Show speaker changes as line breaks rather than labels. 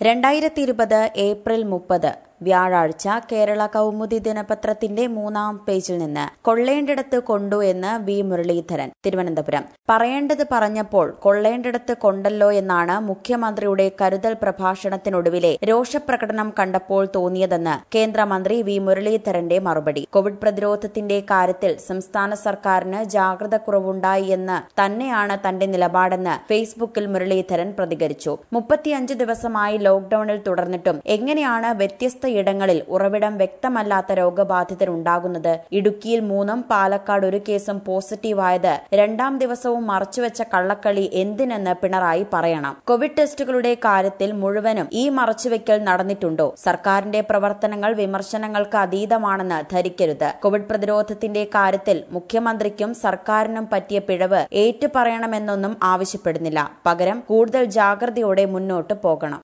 രണ്ടായിരത്തി ഇരുപത് ഏപ്രിൽ മുപ്പത് വ്യാഴാഴ്ച കേരള കൗമുദി ദിനപത്രത്തിന്റെ മൂന്നാം പേജിൽ നിന്ന് കൊള്ളേണ്ടിടത്ത് കൊണ്ടു എന്ന് വി മുരളീധരൻ തിരുവനന്തപുരം പറയേണ്ടത് പറഞ്ഞപ്പോൾ കൊള്ളേണ്ടിടത്ത് കൊണ്ടല്ലോ എന്നാണ് മുഖ്യമന്ത്രിയുടെ കരുതൽ പ്രഭാഷണത്തിനൊടുവിലെ രോഷപ്രകടനം കണ്ടപ്പോൾ തോന്നിയതെന്ന് കേന്ദ്രമന്ത്രി വി മുരളീധരന്റെ മറുപടി കോവിഡ് പ്രതിരോധത്തിന്റെ കാര്യത്തിൽ സംസ്ഥാന സർക്കാരിന് ജാഗ്രത കുറവുണ്ടായി എന്ന് തന്നെയാണ് തന്റെ നിലപാടെന്ന് ഫേസ്ബുക്കിൽ മുരളീധരൻ പ്രതികരിച്ചു മുപ്പത്തിയഞ്ച് ദിവസമായി ലോക്ഡൌണിൽ തുടർന്നിട്ടും എങ്ങനെയാണ് വ്യത്യസ്ത ഇടങ്ങളിൽ ഉറവിടം വ്യക്തമല്ലാത്ത രോഗബാധിതരുണ്ടാകുന്നത് ഇടുക്കിയിൽ മൂന്നും പാലക്കാട് ഒരു കേസും പോസിറ്റീവായത് രണ്ടാം ദിവസവും മറച്ചുവെച്ച കള്ളക്കളി എന്തിനെന്ന് പിണറായി പറയണം കോവിഡ് ടെസ്റ്റുകളുടെ കാര്യത്തിൽ മുഴുവനും ഈ മറച്ചുവെക്കൽ നടന്നിട്ടുണ്ടോ സർക്കാരിന്റെ പ്രവർത്തനങ്ങൾ വിമർശനങ്ങൾക്ക് അതീതമാണെന്ന് ധരിക്കരുത് കോവിഡ് പ്രതിരോധത്തിന്റെ കാര്യത്തിൽ മുഖ്യമന്ത്രിക്കും സർക്കാരിനും പറ്റിയ പിഴവ് ഏറ്റുപറയണമെന്നൊന്നും ആവശ്യപ്പെടുന്നില്ല പകരം കൂടുതൽ ജാഗ്രതയോടെ മുന്നോട്ട് പോകണം